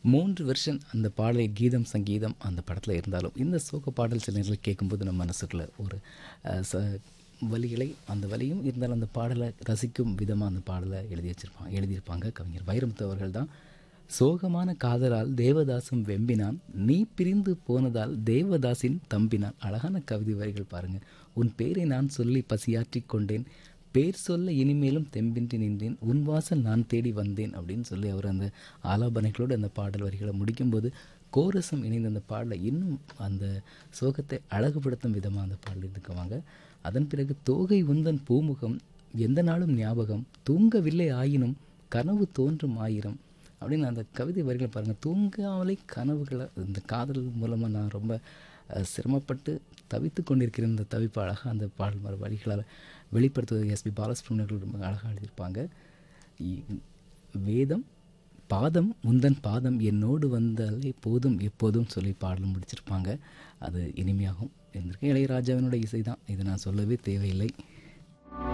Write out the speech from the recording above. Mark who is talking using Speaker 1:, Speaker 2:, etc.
Speaker 1: மூன்று வெர்ஷன் அந்த பாடல் கீதம் சங்கீதம் அந்த படத்தில் இருந்தாலும் இந்த சோக பாடல் சில நேரத்தில் கேட்கும்போது நம்ம மனசுக்குள்ள ஒரு அஹ், ச வலிகளை அந்த வலியும் இருந்தாலும் அந்த பாடலை ரசிக்கும் விதமாக அந்த பாடலை எழுதி வச்சிருப்பாங்க எழுதியிருப்பாங்க கவிஞர் வைரமுத்து அவர்கள் தான் சோகமான காதலால் தேவதாசும் வெம்பினான் நீ பிரிந்து போனதால் தேவதாசின் தம்பினான் அழகான கவிதை வரிகள் பாருங்க உன் பேரை நான் சொல்லி பசியாற்றிக் கொண்டேன் பேர் சொல்ல இனிமேலும் தெம்பின்றி நின்றேன் உன் வாசல் நான் தேடி வந்தேன் அப்படின்னு சொல்லி அவர் அந்த ஆலாபனைகளோடு அந்த பாடல் வரிகளை முடிக்கும்போது கோரசம் இணைந்த அந்த பாடலை இன்னும் அந்த சோகத்தை அழகுபடுத்தும் விதமாக அந்த பாடல் இருக்குவாங்க அதன் பிறகு தோகை உந்தன் பூமுகம் எந்த நாளும் ஞாபகம் தூங்கவில்லை ஆயினும் கனவு தோன்றும் ஆயிரம் அப்படின்னு அந்த கவிதை வரிகளை பாருங்கள் தூங்காமலே கனவுகளை இந்த காதல் மூலமாக நான் ரொம்ப அஹ், சிரமப்பட்டு தவித்து கொண்டிருக்கிற இந்த தவிப்பு அழகாக அந்த பாடல் மறு வரிகளால் வெளிப்படுத்துவது எஸ்பி பாலசுப்ரமணியர்கள் ரொம்ப அழகாக எழுதியிருப்பாங்க இ- வேதம் பாதம் முந்தன் பாதம் என்னோடு வந்தாலே போதும் எப்போதும் சொல்லி பாடல் முடிச்சிருப்பாங்க அது இனிமையாகவும் இருந்திருக்கு இளையராஜாவினோட இசை தான் இது நான் சொல்லவே தேவையில்லை